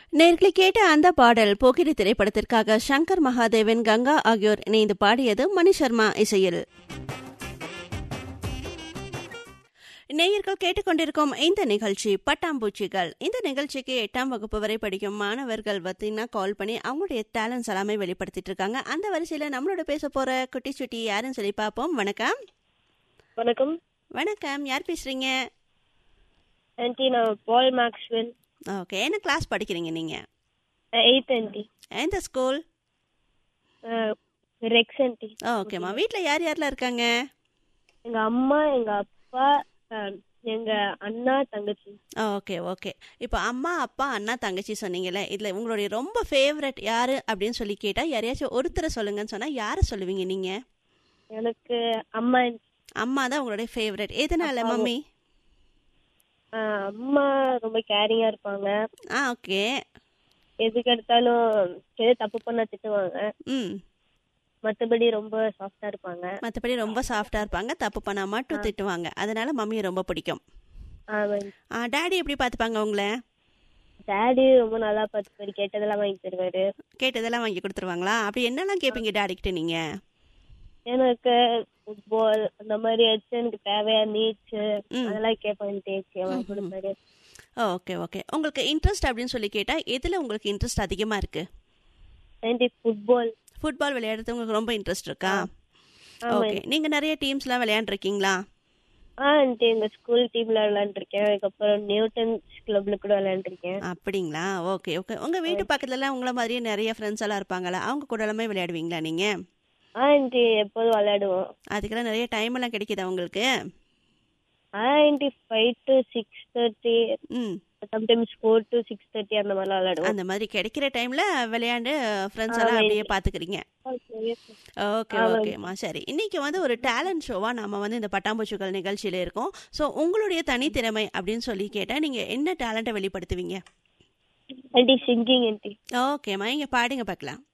நேர்களை கேட்ட அந்த பாடல் போக்கிரி திரைப்படத்திற்காக சங்கர் மகாதேவன் கங்கா ஆகியோர் இணைந்து பாடியது மணி சர்மா இசையில் நேயர்கள் கேட்டுக்கொண்டிருக்கும் இந்த நிகழ்ச்சி பட்டாம்பூச்சிகள் இந்த நிகழ்ச்சிக்கு எட்டாம் வகுப்பு வரை படிக்கும் மாணவர்கள் பார்த்தீங்கன்னா கால் பண்ணி அவங்களுடைய டேலண்ட்ஸ் எல்லாமே வெளிப்படுத்திட்டு இருக்காங்க அந்த வரிசையில் நம்மளோட பேச போற குட்டி சுட்டி யாருன்னு சொல்லி பார்ப்போம் வணக்கம் வணக்கம் வணக்கம் யார் பேசுறீங்க ஆன்ட்டி நான் பால் மேக்ஸ்வெல் ஓகே என்ன கிளாஸ் படிக்கிறீங்க நீங்க எயித் ஆன்ட்டி எந்த ஸ்கூல் ரெக்ஸ் ஆன்ட்டி ஓகேம்மா வீட்டில் யார் யாரெல்லாம் இருக்காங்க எங்க அம்மா எங்க அப்பா அஹ், எங்க அண்ணா தங்கச்சி ஓகே ஓகே இப்போ அம்மா அப்பா அண்ணா தங்கச்சி சொன்னீங்கல்ல இதில் உங்களுடைய ரொம்ப ஃபேவரட் யாரு அப்படின்னு சொல்லி கேட்டால் யாரையாச்சும் ஒருத்தரை சொல்லுங்கன்னு சொன்னால் யாரை சொல்லுவீங்க நீங்கள் எனக்கு அம்மா aunty. அம்மா தான் உங்களுடைய ஃபேவரட் எதனால அப்பாவும். மம்மி அஹ், அம்மா ரொம்ப கேரிங்கா இருப்பாங்க ஆ ஓகே எதுக்கு எடுத்தாலும் எது தப்பு பண்ணா திட்டுவாங்க ம் மத்தபடி ரொம்ப சாஃப்டா இருப்பாங்க மற்றபடி ரொம்ப சாஃப்டாக இருப்பாங்க தப்பு பண்ணால் மட்டும் திட்டுவாங்க அதனால மம்மியை ரொம்ப பிடிக்கும் ஆ டாடி எப்படி பார்த்துப்பாங்க உங்களை டேடி ரொம்ப நல்லா பார்த்துப்பாரு கேட்டதெல்லாம் வாங்கி தருவாரு கேட்டதெல்லாம் வாங்கி கொடுத்துருவாங்களா அப்படி என்னெல்லாம் கேட்பீங்க டாடிக்கிட்ட நீங்கள் எனக்கு ஃபுட்பால் அந்த மாதிரி ஏதாச்சும் எனக்கு தேவையா நீச்சு ம். அதெல்லாம் கேட்பேன் தேய்ச்சி வாங்கி கொடுப்பாரு ஓகே ஓகே உங்களுக்கு இன்ட்ரெஸ்ட் அப்படின்னு சொல்லி கேட்டால் எதில் உங்களுக்கு இன்ட்ரெஸ்ட் அதிகமாக இருக்குது ஆன்ட்டி ஃபுட்பால் ஃபுட்பால் விளையாடுறது உங்களுக்கு ரொம்ப இன்ட்ரெஸ்ட் இருக்கா ஆமா ஓகே நீங்கள் நிறைய டீம்ஸ்லாம் விளையாண்டுருக்கீங்களா ஆ ஆன்ட்டி எங்க ஸ்கூல் டீம்ல விளையாண்டுருக்கேன் அதுக்கப்புறம் நியூட்டன் கிளப்ல கூட விளையாண்டுருக்கேன் அப்படிங்களா ஓகே ஓகே உங்கள் வீட்டு பக்கத்துலலாம் உங்களை மாதிரியே நிறைய ஃப்ரெண்ட்ஸ் எல்லாம் இருப்பாங்களா அவங்க கூட எல்லாமே விளையாடுவீங்களா நீங்கள் ஆ ஆன்ட்டி எப்போதும் விளையாடுவோம் அதுக்கெல்லாம் நிறைய டைம் எல்லாம் கிடைக்குதா உங்களுக்கு ஆ aunty five to six thirty ம் sometimes four to six thirty அந்த மாதிரிலாம் விளையாடுவோம் அந்த மாதிரி கிடைக்கிற டைமில் விளையாண்டு ஃப்ரெண்ட்ஸ் எல்லாம் அப்படியே பார்த்துக்கிறீங்க ஓகே ஓகேம்மா சரி இன்னைக்கு வந்து ஒரு டேலண்ட் ஷோவா நாம வந்து இந்த பட்டாம்பூச்சிகள் நிகழ்ச்சியில இருக்கோம் ஸோ உங்களுடைய தனித்திறமை அப்படின்னு சொல்லி கேட்டால் நீங்கள் என்ன டேலண்ட்டை வெளிப்படுத்துவீங்க ஆன்ட்டி சிங்கிங் ஆன்ட்டி ஓகேம்மா இங்கே பாடுங்க பார்க்கலாம்